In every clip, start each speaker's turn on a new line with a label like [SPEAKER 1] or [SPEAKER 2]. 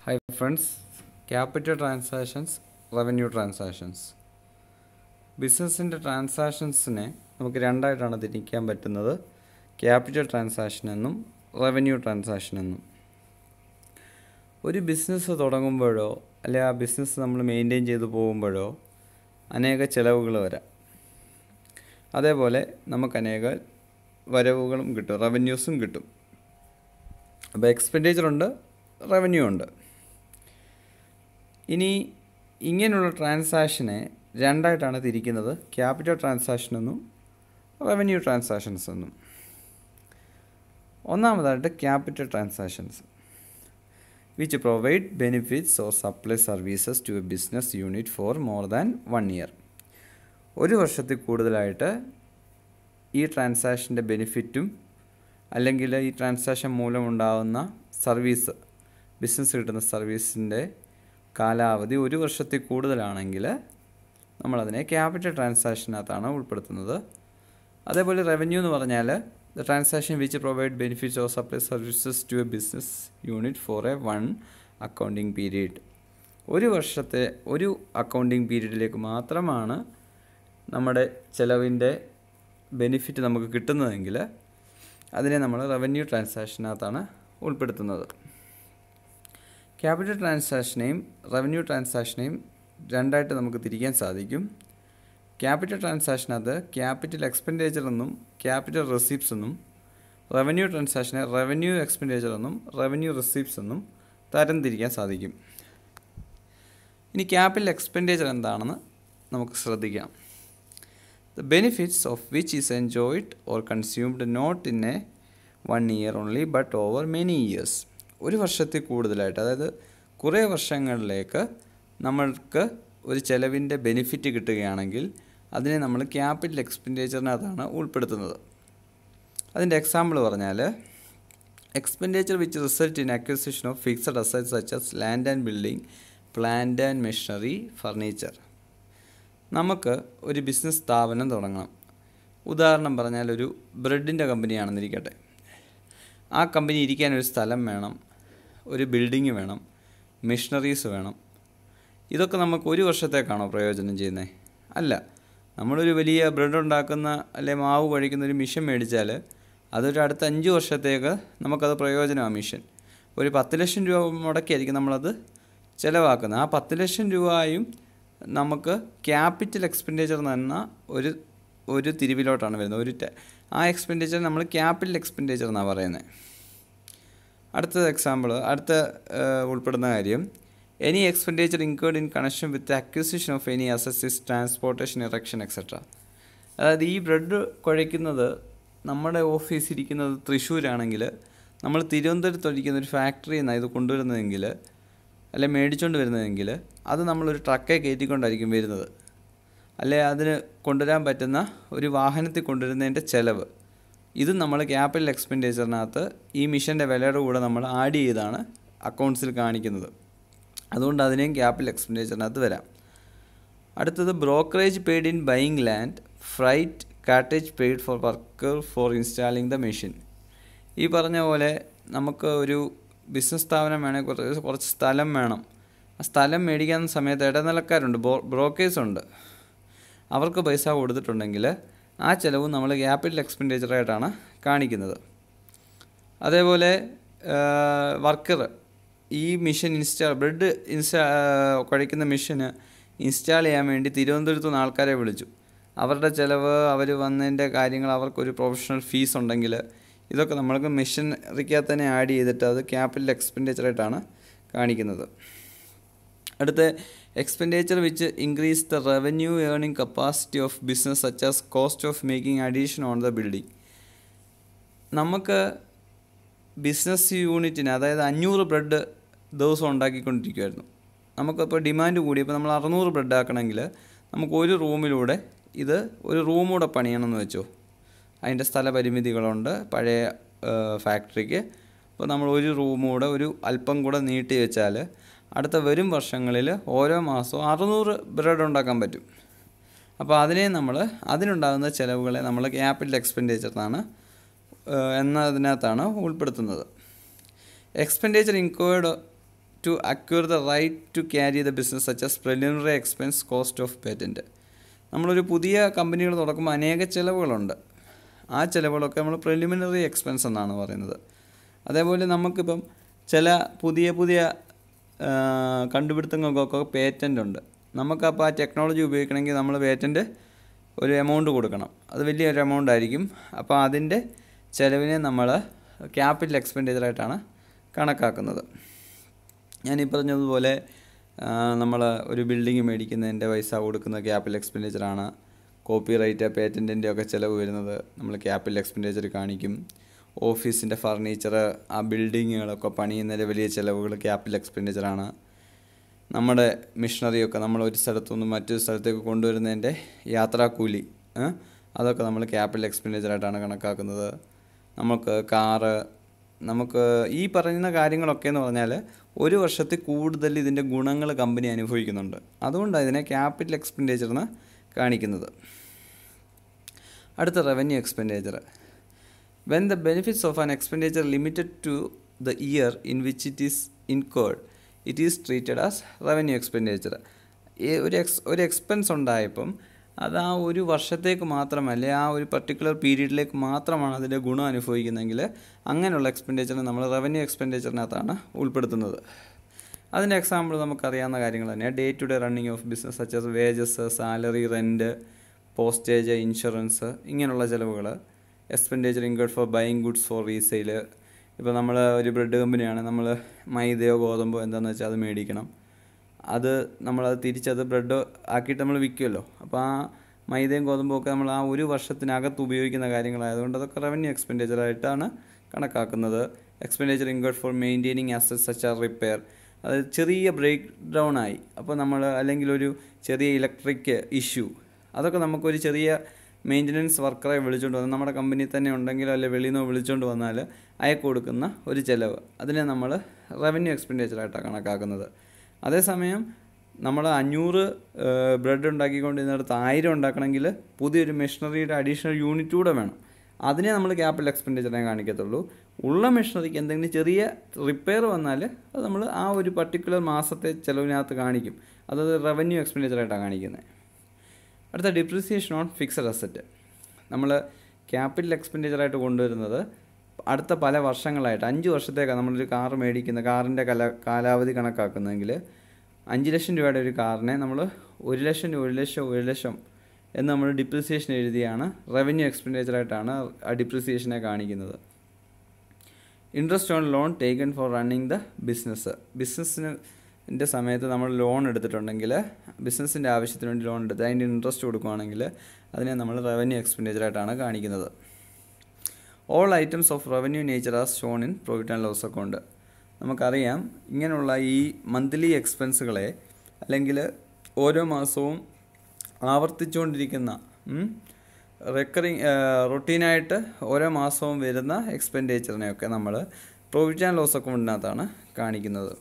[SPEAKER 1] Hi friends, capital transactions, revenue transactions. ബിസിനസ്സിൻ്റെ ട്രാൻസാക്ഷൻസിനെ നമുക്ക് രണ്ടായിട്ടാണ് തിരിക്കാൻ പറ്റുന്നത് ക്യാപിറ്റൽ ട്രാൻസാക്ഷൻ എന്നും റവന്യൂ ട്രാൻസാക്ഷൻ എന്നും ഒരു ബിസിനസ് തുടങ്ങുമ്പോഴോ അല്ലെ ആ ബിസിനസ് നമ്മൾ മെയിൻറ്റെയിൻ ചെയ്തു പോകുമ്പോഴോ അനേക ചിലവുകൾ വരാം അതേപോലെ നമുക്ക് അനേക വരവുകളും കിട്ടും റവന്യൂസും കിട്ടും അപ്പോൾ എക്സ്പെൻഡിച്ചർ ഉണ്ട് റവന്യൂ ഉണ്ട് ഇനി ഇങ്ങനെയുള്ള ട്രാൻസാക്ഷനെ രണ്ടായിട്ടാണ് തിരിക്കുന്നത് ക്യാപിറ്റൽ ട്രാൻസാക്ഷൻ എന്നും റവന്യൂ ട്രാൻസാക്ഷൻസ് എന്നും ഒന്നാമതായിട്ട് capital transactions which provide benefits or supply services to a business unit for more than one year ഒരു വർഷത്തിൽ കൂടുതലായിട്ട് ഈ ട്രാൻസാക്ഷൻ്റെ ബെനിഫിറ്റും അല്ലെങ്കിൽ ഈ ട്രാൻസാക്ഷൻ മൂലമുണ്ടാകുന്ന സർവീസ് ബിസിനസ് കിട്ടുന്ന സർവീസിൻ്റെ കാലാവധി ഒരു വർഷത്തിൽ കൂടുതലാണെങ്കിൽ നമ്മളതിനെ ക്യാപിറ്റൽ ട്രാൻസാക്ഷനകത്താണ് ഉൾപ്പെടുത്തുന്നത് അതേപോലെ റവന്യൂ എന്ന് പറഞ്ഞാൽ the transaction which provide benefits or supply services to a business unit for a one accounting period ഒരു വർഷത്തെ ഒരു അക്കൗണ്ടിങ് പീരീഡിലേക്ക് മാത്രമാണ് നമ്മുടെ ചിലവിൻ്റെ ബെനിഫിറ്റ് നമുക്ക് കിട്ടുന്നതെങ്കിൽ അതിനെ നമ്മൾ റവന്യൂ ട്രാൻസാക്ഷനകത്താണ് ഉൾപ്പെടുത്തുന്നത് ക്യാപിറ്റൽ ട്രാൻസാക്ഷനെയും റവന്യൂ ട്രാൻസാക്ഷനെയും രണ്ടായിട്ട് നമുക്ക് തിരിക്കാൻ സാധിക്കും ക്യാപിറ്റൽ ട്രാൻസാക്ഷനകത്ത് ക്യാപിറ്റൽ എക്സ്പെൻഡിച്ചർ എന്നും ക്യാപിറ്റൽ റെസിപ്റ്റ്സ് എന്നും റവന്യൂ ട്രാൻസാക്ഷനെ റവന്യൂ എക്സ്പെൻഡിച്ചർ എന്നും റവന്യൂ റെസിപ്റ്റ്സ് എന്നും തരംതിരിക്കാൻ സാധിക്കും ഇനി ക്യാപിറ്റൽ എക്സ്പെൻഡിച്ചർ എന്താണെന്ന് നമുക്ക് ശ്രദ്ധിക്കാം the benefits of which is enjoyed or consumed not in a one year only but over many years ഒരു വർഷത്തിൽ കൂടുതലായിട്ട് അതായത് കുറേ വർഷങ്ങളിലേക്ക് നമ്മൾക്ക് ഒരു ചിലവിൻ്റെ ബെനിഫിറ്റ് കിട്ടുകയാണെങ്കിൽ അതിനെ നമ്മൾ ക്യാപിറ്റൽ എക്സ്പെൻഡിച്ചറിനകത്താണ് ഉൾപ്പെടുത്തുന്നത് അതിൻ്റെ എക്സാമ്പിൾ പറഞ്ഞാൽ expenditure which result in acquisition of fixed assets such as land and building plant and machinery furniture നമുക്ക് ഒരു ബിസിനസ് സ്ഥാപനം തുടങ്ങണം ഉദാഹരണം പറഞ്ഞാൽ ഒരു ബ്രെഡിൻ്റെ കമ്പനിയാണെന്നിരിക്കട്ടെ ആ കമ്പനി ഇരിക്കാൻ ഒരു സ്ഥലം വേണം ഒരു ബിൽഡിങ് വേണം മെഷീനറീസ് വേണം ഇതൊക്കെ നമുക്ക് ഒരു വർഷത്തേക്കാണോ പ്രയോജനം ചെയ്യുന്നത് അല്ല നമ്മളൊരു വലിയ ബ്രെഡ് ഉണ്ടാക്കുന്ന അല്ലെ മാവ് കഴിക്കുന്ന ഒരു മിഷൻ മേടിച്ചാൽ അതൊരു അടുത്ത അഞ്ച് വർഷത്തേക്ക് നമുക്കത് പ്രയോജനമാണ് മിഷൻ ഒരു പത്ത് ലക്ഷം രൂപ മുടക്കിയായിരിക്കും നമ്മളത് ചിലവാക്കുന്നത് ആ പത്ത് ലക്ഷം രൂപയും നമുക്ക് ക്യാപിറ്റൽ എക്സ്പെൻഡിച്ചർ എന്ന ഒരു ഒരു തിരിവിലോട്ടാണ് വരുന്നത് ഒരു ആ എക്സ്പെൻഡിച്ചർ നമ്മൾ ക്യാപിറ്റൽ എക്സ്പെൻഡിച്ചർ എന്നാണ് പറയുന്നത് അടുത്ത എക്സാമ്പിൾ അടുത്ത ഉൾപ്പെടുന്ന കാര്യം any expenditure incurred in connection with acquisition of any അസസിസ് ട്രാൻസ്പോർട്ടേഷൻ ഇറക്ഷൻ എക്സെട്ര അതായത് ഈ ബ്രെഡ് കുഴയ്ക്കുന്നത് നമ്മുടെ ഓഫീസ് ഇരിക്കുന്നത് തൃശ്ശൂരാണെങ്കിൽ നമ്മൾ തിരുവനന്തപുരത്ത് ഒഴിക്കുന്ന ഒരു ഫാക്ടറിയിൽ നിന്നാണ് ഇത് കൊണ്ടുവരുന്നതെങ്കിൽ അല്ലെ മേടിച്ചുകൊണ്ട് വരുന്നതെങ്കിൽ അത് നമ്മളൊരു ട്രക്കെ കയറ്റിക്കൊണ്ടായിരിക്കും വരുന്നത് അല്ലെ അതിന് കൊണ്ടുവരാൻ പറ്റുന്ന ഒരു വാഹനത്തിൽ കൊണ്ടുവരുന്നതിൻ്റെ ചിലവ് ഇത് നമ്മൾ ക്യാപിറ്റൽ എക്സ്പെൻഡിച്ചറിനകത്ത് ഈ മിഷൻ്റെ വിലയുടെ കൂടെ നമ്മൾ ആഡ് ചെയ്താണ് അക്കൗണ്ട്സിൽ കാണിക്കുന്നത് അതുകൊണ്ട് അതിനെയും ക്യാപിറ്റൽ എക്സ്പെൻഡിച്ചറിനകത്ത് വരാം അടുത്തത് brokerage paid in buying land freight cartage paid for worker for installing the machine ഈ പറഞ്ഞ പോലെ നമുക്ക് ഒരു ബിസിനസ് സ്ഥാപനം വേണമെങ്കിൽ കുറച്ച് കുറച്ച് സ്ഥലം വേണം ആ സ്ഥലം മേടിക്കുന്ന സമയത്ത് ഇടനിലക്കാരുണ്ട് ബ്രോക്കേഴ്സ് ഉണ്ട് അവർക്ക് പൈസ കൊടുത്തിട്ടുണ്ടെങ്കിൽ ആ ചിലവ് നമ്മൾ ക്യാപിറ്റൽ എക്സ്പെൻഡിച്ചറായിട്ടാണ് കാണിക്കുന്നത് അതേപോലെ വർക്കർ ഈ മിഷൻ ഇൻസ്റ്റാൾ ബ്രെഡ് ഇൻസ്റ്റാ കുഴയ്ക്കുന്ന മിഷന് ഇൻസ്റ്റാൾ ചെയ്യാൻ വേണ്ടി തിരുവനന്തപുരത്ത് നിന്ന് ആൾക്കാരെ വിളിച്ചു അവരുടെ ചിലവ് അവർ വന്നതിൻ്റെ കാര്യങ്ങൾ അവർക്കൊരു പ്രൊഫഷണൽ ഫീസ് ഉണ്ടെങ്കിൽ ഇതൊക്കെ നമ്മൾക്ക് മെഷീനറിക്കകത്ത് തന്നെ ആഡ് ചെയ്തിട്ട് അത് ക്യാപിറ്റൽ എക്സ്പെൻഡിച്ചറായിട്ടാണ് കാണിക്കുന്നത് അടുത്ത expenditure which increase the revenue earning capacity of business such as cost of making addition on the building നമുക്ക് ബിസിനസ് യൂണിറ്റിന് അതായത് അഞ്ഞൂറ് ബ്രെഡ് ദിവസം ഉണ്ടാക്കിക്കൊണ്ടിരിക്കുമായിരുന്നു നമുക്കിപ്പോൾ ഡിമാൻഡ് കൂടിയപ്പോൾ നമ്മൾ അറുന്നൂറ് ബ്രെഡ് ആക്കണമെങ്കിൽ നമുക്ക് ഒരു റൂമിലൂടെ ഇത് ഒരു റൂമൂടെ പണിയണമെന്ന് വെച്ചോ അതിൻ്റെ സ്ഥലപരിമിതികളുണ്ട് പഴയ ഫാക്ടറിക്ക് അപ്പോൾ നമ്മൾ ഒരു റൂമൂടെ ഒരു അല്പം കൂടെ നീട്ടി വെച്ചാൽ അടുത്ത വരും വർഷങ്ങളിൽ ഓരോ മാസവും അറുന്നൂറ് ബ്രെഡ് ഉണ്ടാക്കാൻ പറ്റും അപ്പോൾ അതിനെ നമ്മൾ അതിനുണ്ടാകുന്ന ചിലവുകളെ നമ്മൾ ക്യാപിറ്റൽ എക്സ്പെൻഡിച്ചറിനാണ് എന്നതിനകത്താണ് ഉൾപ്പെടുത്തുന്നത് expenditure incurred to acquire the right to carry the business such as preliminary expense cost of patent നമ്മളൊരു പുതിയ കമ്പനികൾ തുടക്കുമ്പോൾ അനേക ചിലവുകളുണ്ട് ആ ചിലവുകളൊക്കെ നമ്മൾ പ്രിലിമിനറി എക്സ്പെൻസ് എന്നാണ് പറയുന്നത് അതേപോലെ നമുക്കിപ്പം ചില പുതിയ പുതിയ ആ, കണ്ടുപിടുത്തങ്ങൾക്കൊക്കെ പേറ്റൻ്റ് ഉണ്ട് നമുക്കപ്പോൾ ആ ടെക്നോളജി ഉപയോഗിക്കണമെങ്കിൽ നമ്മൾ പേറ്റൻറ്റ് ഒരു എമൗണ്ട് കൊടുക്കണം അത് വലിയൊരു എമൗണ്ട് ആയിരിക്കും അപ്പോൾ അതിൻ്റെ ചിലവിനെ നമ്മൾ ക്യാപിറ്റൽ എക്സ്പെൻഡിച്ചറായിട്ടാണ് കണക്കാക്കുന്നത് ഞാൻ ഈ പറഞ്ഞതുപോലെ നമ്മൾ ഒരു ബിൽഡിംഗ് മേടിക്കുന്നതിൻ്റെ പൈസ കൊടുക്കുന്ന ക്യാപിറ്റൽ എക്സ്പെൻഡിച്ചറാണ് കോപ്പി റൈറ്റ് പേറ്റൻറ്റിൻ്റെ ഒക്കെ ചിലവ് വരുന്നത് നമ്മൾ ക്യാപിറ്റൽ എക്സ്പെൻഡിച്ചർ കാണിക്കും ഓഫീസിൻ്റെ ഫർണിച്ചർ ആ ബിൽഡിങ്ങുകളൊക്കെ പണിയുന്നതിൻ്റെ വലിയ ചിലവുകൾ ക്യാപിറ്റൽ എക്സ്പെൻഡിച്ചറാണ് നമ്മുടെ മിഷണറിയൊക്കെ നമ്മൾ ഒരു സ്ഥലത്തുനിന്ന് മറ്റൊരു സ്ഥലത്തേക്ക് കൊണ്ടുവരുന്നതിൻ്റെ യാത്രാക്കൂലി ഏ? അതൊക്കെ നമ്മൾ ക്യാപിറ്റൽ എക്സ്പെൻഡിച്ചറായിട്ടാണ് കണക്കാക്കുന്നത് നമുക്ക് കാറ് നമുക്ക് ഈ പറയുന്ന കാര്യങ്ങളൊക്കെ എന്ന് പറഞ്ഞാൽ ഒരു വർഷത്തിൽ കൂടുതൽ ഇതിൻ്റെ ഗുണങ്ങൾ കമ്പനി അനുഭവിക്കുന്നുണ്ട് അതുകൊണ്ടാണ് ഇതിനെ ക്യാപിറ്റൽ എക്സ്പെൻഡിച്ചർ എന്ന് കാണിക്കുന്നത് അടുത്ത revenue expenditure when the benefits of an expenditure limited to the year in which it is incurred it is treated as revenue expenditure ഒരു എക്സ് ഒരു എക്സ്പെൻസ് ഉണ്ടായപ്പം അത് ആ ഒരു വർഷത്തേക്ക് മാത്രമല്ല ആ ഒരു പർട്ടിക്കുലർ പീരീഡിലേക്ക് മാത്രമാണ് അതിൻ്റെ ഗുണം അനുഭവിക്കുന്നതെങ്കിൽ അങ്ങനെയുള്ള എക്സ്പെൻഡിച്ചറിനെ നമ്മൾ റവന്യൂ എക്സ്പെൻഡിച്ചറിനകത്താണ് ഉൾപ്പെടുത്തുന്നത് അതിൻ്റെ എക്സാമ്പിൾ നമുക്കറിയാവുന്ന കാര്യങ്ങൾ തന്നെയാണ് day to day running of business such as wages salary rent postage insurance ഇങ്ങനെയുള്ള ചിലവുകൾ expenditure incurred for buying goods for resale ഇപ്പോൾ നമ്മൾ ഒരു ബ്രെഡ് കമ്പനിയാണ് നമ്മൾ മൈദയോ ഗോതമ്പോ എന്താണെന്ന് വെച്ചാൽ അത് മേടിക്കണം അത് നമ്മളത് തിരിച്ചത് ബ്രെഡ് ആക്കിയിട്ട് നമ്മൾ വിൽക്കുമല്ലോ അപ്പോൾ ആ മൈദയും ഗോതമ്പും ഒക്കെ നമ്മൾ ആ ഒരു വർഷത്തിനകത്ത് ഉപയോഗിക്കുന്ന കാര്യങ്ങളായതുകൊണ്ട് അതൊക്കെ റവന്യൂ എക്സ്പെൻഡിച്ചറായിട്ടാണ് കണക്കാക്കുന്നത് expenditure incurred for maintaining assets such are repair അത് ചെറിയ ബ്രേക്ക് ഡൗൺ ആയി അപ്പോൾ നമ്മൾ അല്ലെങ്കിൽ ഒരു ചെറിയ ഇലക്ട്രിക് ഇഷ്യൂ അതൊക്കെ നമുക്കൊരു ചെറിയ മെയിൻ്റനൻസ് വർക്കറെ വിളിച്ചുകൊണ്ട് വന്ന് നമ്മുടെ കമ്പനിയിൽ തന്നെ ഉണ്ടെങ്കിലോ അല്ലെങ്കിൽ വെളിയിൽ നിന്ന് വിളിച്ചുകൊണ്ട് വന്നാൽ അയക്ക് കൊടുക്കുന്ന ഒരു ചിലവ് അതിനെ നമ്മൾ റവന്യൂ എക്സ്പെൻഡിച്ചറായിട്ടാണ് കണക്കാക്കുന്നത് അതേസമയം നമ്മൾ അഞ്ഞൂറ് ബ്രെഡ് ഉണ്ടാക്കിക്കൊണ്ടിരുന്നിടത്ത് ആയിരം ഉണ്ടാക്കണമെങ്കിൽ പുതിയൊരു മെഷീനറിയുടെ അഡീഷണൽ യൂണിറ്റ് കൂടെ വേണം അതിനെ നമ്മൾ ക്യാപിറ്റൽ എക്സ്പെൻഡിച്ചറിനെ കാണിക്കത്തുള്ളൂ ഉള്ള മെഷീനറിക്ക് എന്തെങ്കിലും ചെറിയ റിപ്പയർ വന്നാൽ അത് നമ്മൾ ആ ഒരു പർട്ടിക്കുലർ മാസത്തെ ചിലവിനകത്ത് കാണിക്കും അത് റവന്യൂ എക്സ്പെൻഡിച്ചറായിട്ടാണ് കാണിക്കുന്നത് അടുത്ത ഡിപ്രിസിയേഷൻ ഓൺ ഫിക്സഡ് അസറ്റ് നമ്മൾ ക്യാപിറ്റൽ എക്സ്പെൻഡിച്ചറായിട്ട് കൊണ്ടുവരുന്നത് അടുത്ത പല വർഷങ്ങളായിട്ട് അഞ്ച് വർഷത്തേക്കാണ് നമ്മളൊരു കാർ മേടിക്കുന്ന കാറിൻ്റെ കല കാലാവധി കണക്കാക്കുന്നതെങ്കിൽ അഞ്ച് ലക്ഷം രൂപയുടെ ഒരു കാറിനെ നമ്മൾ ഒരു ലക്ഷം ഒരു ലക്ഷം ഒരു ലക്ഷം എന്ന് നമ്മൾ ഡിപ്രിസിയേഷൻ എഴുതിയാണ് റവന്യൂ എക്സ്പെൻഡിച്ചറായിട്ടാണ് ആ ഡിപ്രിസിയേഷനെ കാണിക്കുന്നത് interest on loan taken for running the business ബിസിനസ്സിന് ൻ്റെ സമയത്ത് നമ്മൾ ലോൺ എടുത്തിട്ടുണ്ടെങ്കിൽ ബിസിനസ്സിൻ്റെ ആവശ്യത്തിന് വേണ്ടി ലോൺ എടുത്ത് അതിൻ്റെ ഇൻട്രസ്റ്റ് കൊടുക്കുകയാണെങ്കിൽ അതിനെ നമ്മൾ റവന്യൂ എക്സ്പെൻഡിച്ചറായിട്ടാണ് കാണിക്കുന്നത് all items of revenue nature are shown in profit and loss account നമുക്കറിയാം ഇങ്ങനെയുള്ള ഈ മന്ത്ലി എക്സ്പെൻസുകളെ അല്ലെങ്കിൽ ഓരോ മാസവും ആവർത്തിച്ചുകൊണ്ടിരിക്കുന്ന റെക്കറിങ് റൊട്ടീനായിട്ട് ഓരോ മാസവും വരുന്ന എക്സ്പെൻഡിച്ചറിനെയൊക്കെ നമ്മൾ പ്രോഫിറ്റ് ആൻഡ് ലോസ് അക്കൗണ്ടിനകത്താണ് കാണിക്കുന്നത്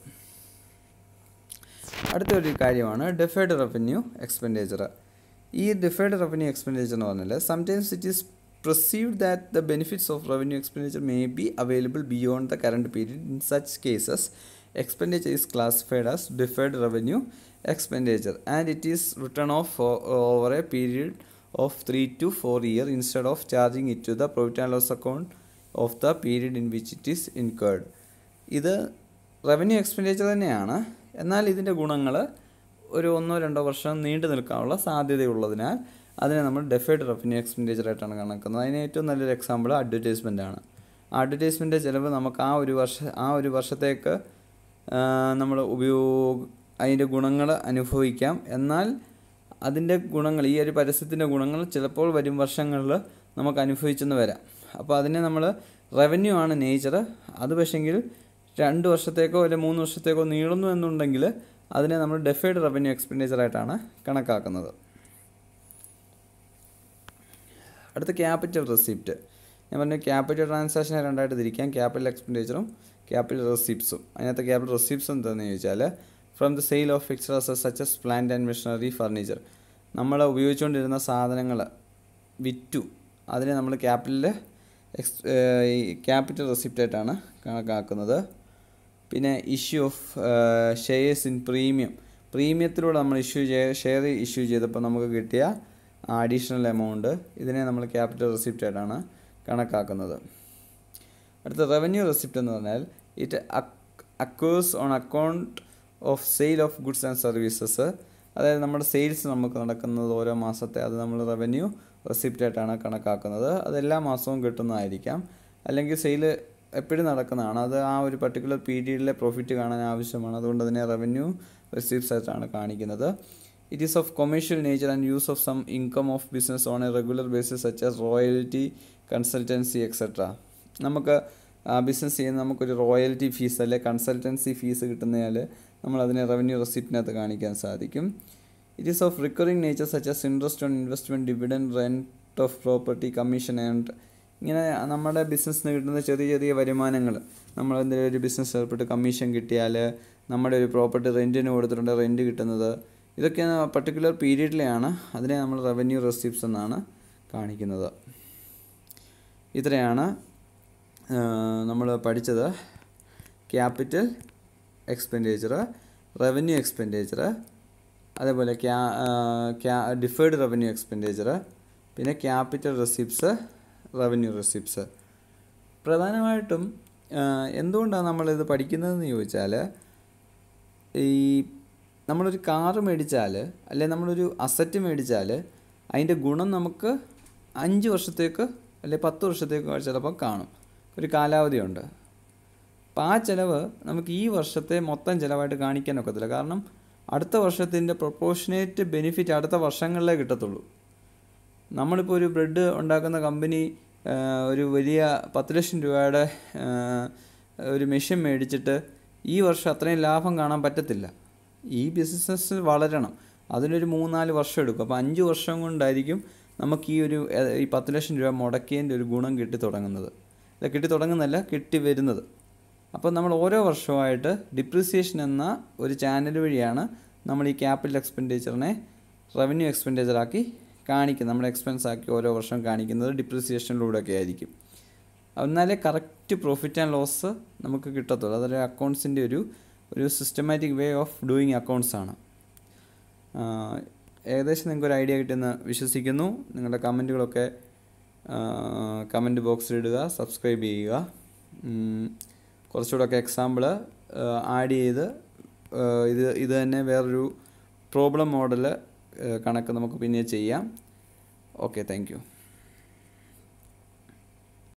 [SPEAKER 1] അടുത്തൊരു കാര്യമാണ് ഡിഫേർഡ് റവന്യൂ എക്സ്പെൻഡിച്ചർ ഈ ഡിഫേർഡ് റവന്യൂ എക്സ്പെൻഡിച്ചർ എന്ന് പറഞ്ഞാൽ sometimes it is perceived that the benefits of revenue expenditure may be available beyond the current period. In such cases, expenditure is classified as deferred revenue expenditure and it is written off for, over a period of 3 to 4 years instead of charging it to the profit and loss account of the period in which it is incurred. ഇത് revenue expenditure തന്നെയാണ് എന്നാൽ ഇതിൻ്റെ ഗുണങ്ങൾ ഒരു ഒന്നോ രണ്ടോ വർഷം നീണ്ടു നിൽക്കാനുള്ള സാധ്യതയുള്ളതിനാൽ അതിനെ നമ്മൾ ഡെഫേർഡ് റവന്യൂ എക്സ്പെൻഡിച്ചർ ആയിട്ടാണ് കണക്കുന്നത് അതിന് ഏറ്റവും നല്ലൊരു എക്സാമ്പിൾ അഡ്വർടൈസ്മെൻ്റ് ആണ് അഡ്വർടൈസ്മെൻ്റ് ചിലവ് നമുക്ക് ആ ഒരു വർഷ ആ ഒരു വർഷത്തേക്ക് നമ്മൾ ഉപയോഗ അതിൻ്റെ ഗുണങ്ങൾ അനുഭവിക്കാം എന്നാൽ അതിൻ്റെ ഗുണങ്ങൾ ഈ ഒരു പരസ്യത്തിൻ്റെ ഗുണങ്ങൾ ചിലപ്പോൾ വരും വർഷങ്ങളിൽ നമുക്ക് അനുഭവിച്ചെന്ന് വരാം അപ്പോൾ അതിനെ നമ്മൾ റവന്യൂ ആണ് നേച്ചർ അത് പക്ഷെങ്കിൽ രണ്ട് വർഷത്തേക്കോ അല്ലെങ്കിൽ മൂന്ന് വർഷത്തേക്കോ നീളുന്നു എന്നുണ്ടെങ്കിൽ അതിനെ നമ്മൾ ഡെഫേർഡ് റവന്യൂ എക്സ്പെൻഡിച്ചർ ആയിട്ടാണ് കണക്കാക്കുന്നത് അടുത്ത ക്യാപിറ്റൽ റെസിപ്റ്റ് ഞാൻ പറഞ്ഞു ക്യാപിറ്റൽ ട്രാൻസാക്ഷനെ രണ്ടായിട്ട് തിരിക്കാം ക്യാപിറ്റൽ എക്സ്പെൻഡിച്ചറും ക്യാപിറ്റൽ റെസിപ്റ്റ്സും അതിനകത്ത് ക്യാപിറ്റൽ റെസിപ്റ്റ്സ് എന്താണെന്ന് ചോദിച്ചാൽ from the sale of fixed അസസ് such as plant and machinery furniture നമ്മൾ ഉപയോഗിച്ചുകൊണ്ടിരുന്ന സാധനങ്ങൾ വിറ്റു അതിനെ നമ്മൾ ക്യാപിറ്റൽ എക്സ് ക്യാപിറ്റൽ റെസിപ്റ്റ് ആയിട്ടാണ് കണക്കാക്കുന്നത് പിന്നെ issue of shares in premium പ്രീമിയത്തിലൂടെ നമ്മൾ ഇഷ്യൂ ചെയ്യ ഷെയർ ഇഷ്യൂ ചെയ്തപ്പോൾ നമുക്ക് കിട്ടിയ അഡീഷണൽ എമൗണ്ട് ഇതിനെ നമ്മൾ ക്യാപിറ്റൽ റെസിപ്റ്റ് ആയിട്ടാണ് കണക്കാക്കുന്നത് അടുത്ത റവന്യൂ റെസിപ്റ്റ് എന്ന് പറഞ്ഞാൽ it accrues on account of sale of goods and services അതായത് നമ്മുടെ സെയിൽസ് നമുക്ക് നടക്കുന്നത് ഓരോ മാസത്തെ അത് നമ്മൾ റവന്യൂ റെസിപ്റ്റ് ആയിട്ടാണ് കണക്കാക്കുന്നത് അത് എല്ലാ മാസവും കിട്ടുന്നതായിരിക്കാം അല്ലെങ്കിൽ സെയിൽ എപ്പോഴും നടക്കുന്നതാണ് അത് ആ ഒരു പർട്ടിക്കുലർ പീരീഡിലെ പ്രോഫിറ്റ് കാണാൻ ആവശ്യമാണ് അതുകൊണ്ട് അതിനെ റവന്യൂ റെസിപ്റ്റ്സ് ആയിട്ടാണ് കാണിക്കുന്നത് it is of commercial nature and use of some income of business on a regular basis such as royalty consultancy etcetera നമുക്ക് ബിസിനസ് ചെയ്യുന്ന നമുക്കൊരു റോയൽറ്റി ഫീസ് അല്ലെ കൺസൾട്ടൻസി ഫീസ് കിട്ടുന്നതിനാൽ നമ്മൾ അതിനെ റവന്യൂ റെസിപ്റ്റിനകത്ത് കാണിക്കാൻ സാധിക്കും it is of recurring nature such as interest on investment dividend rent of property commission and ഇങ്ങനെ നമ്മുടെ ബിസിനസ്സിന് കിട്ടുന്ന ചെറിയ ചെറിയ വരുമാനങ്ങൾ നമ്മൾ എന്തെങ്കിലും ഒരു ബിസിനസ് ഏർപ്പെട്ട് കമ്മീഷൻ കിട്ടിയാൽ നമ്മുടെ ഒരു പ്രോപ്പർട്ടി റെൻറ്റിന് കൊടുത്തിട്ടുണ്ട് റെൻറ്റ് കിട്ടുന്നത് ഇതൊക്കെ പർട്ടിക്കുലർ പീരീഡിലെയാണ് അതിനെ നമ്മൾ റവന്യൂ റെസിപ്റ്റ്സ് എന്നാണ് കാണിക്കുന്നത് ഇത്രയാണ് നമ്മൾ പഠിച്ചത് ക്യാപിറ്റൽ എക്സ്പെൻഡിച്ചർ റവന്യൂ എക്സ്പെൻഡിച്ചർ അതേപോലെ ക്യാ ക്യാ ഡിഫേർഡ് റവന്യൂ എക്സ്പെൻഡിച്ചർ പിന്നെ ക്യാപിറ്റൽ റെസിപ്റ്റ്സ് റവന്യൂ റെസിപ്റ്റ്സ് പ്രധാനമായിട്ടും എന്തുകൊണ്ടാണ് നമ്മളിത് പഠിക്കുന്നതെന്ന് ചോദിച്ചാൽ ഈ നമ്മളൊരു കാറ് മേടിച്ചാൽ അല്ലെ നമ്മളൊരു അസറ്റ് മേടിച്ചാൽ അതിൻ്റെ ഗുണം നമുക്ക് അഞ്ച് വർഷത്തേക്ക് അല്ലെ പത്ത് വർഷത്തേക്ക് ചിലപ്പോൾ കാണും ഒരു കാലാവധിയുണ്ട് അപ്പോൾ ആ ചിലവ് നമുക്ക് ഈ വർഷത്തെ മൊത്തം ചിലവായിട്ട് കാണിക്കാൻ ഒക്കത്തില്ല കാരണം അടുത്ത വർഷത്തിൻ്റെ പ്രൊപ്പോർഷനേറ്റ് ബെനിഫിറ്റ് അടുത്ത വർഷങ്ങളിലേ കിട്ടത്തുള്ളൂ നമ്മളിപ്പോൾ ഒരു ബ്രെഡ് ഉണ്ടാക്കുന്ന കമ്പനി ഒരു വലിയ പത്ത് ലക്ഷം രൂപയുടെ ഒരു മെഷീൻ മേടിച്ചിട്ട് ഈ വർഷം അത്രയും ലാഭം കാണാൻ പറ്റത്തില്ല ഈ ബിസിനസ് വളരണം അതിനൊരു മൂന്നാല് വർഷം എടുക്കും അപ്പോൾ അഞ്ച് വർഷം കൊണ്ടായിരിക്കും നമുക്ക് ഈ ഒരു ഈ പത്ത് ലക്ഷം രൂപ മുടക്കിയതിൻ്റെ ഒരു ഗുണം കിട്ടി തുടങ്ങുന്നത് അല്ല കിട്ടി തുടങ്ങുന്നതല്ല കിട്ടി വരുന്നത് അപ്പോൾ നമ്മൾ ഓരോ വർഷമായിട്ട് ഡിപ്രിസിയേഷൻ എന്ന ഒരു ചാനൽ വഴിയാണ് നമ്മൾ ഈ ക്യാപിറ്റൽ എക്സ്പെൻഡിച്ചറിനെ റവന്യൂ എക്സ്പെൻഡിച്ചറാക്കി കാണിക്കുന്നത് നമ്മുടെ എക്സ്പെൻസ് ആക്കി ഓരോ വർഷം കാണിക്കുന്നത് ഡിപ്രിസിയേഷനിലൂടെയൊക്കെ ആയിരിക്കും എന്നാലേ കറക്റ്റ് പ്രോഫിറ്റ് ആൻഡ് ലോസ് നമുക്ക് കിട്ടത്തുള്ളൂ അതൊരു അക്കൗണ്ട്സിൻ്റെ ഒരു ഒരു systematic way of doing accounts ആണ് ഏകദേശം നിങ്ങൾക്ക് ഒരു ഐഡിയ കിട്ടുമെന്ന് വിശ്വസിക്കുന്നു നിങ്ങളുടെ കമൻറ്റുകളൊക്കെ കമൻറ്റ് ബോക്സിൽ ഇടുക സബ്സ്ക്രൈബ് ചെയ്യുക കുറച്ചുകൂടെയൊക്കെ എക്സാമ്പിൾ ആഡ് ചെയ്ത് ഇത് ഇത് തന്നെ വേറൊരു പ്രോബ്ലം മോഡൽ കണക്ക് നമുക്ക് പിന്നെ ചെയ്യാം ഓക്കെ താങ്ക്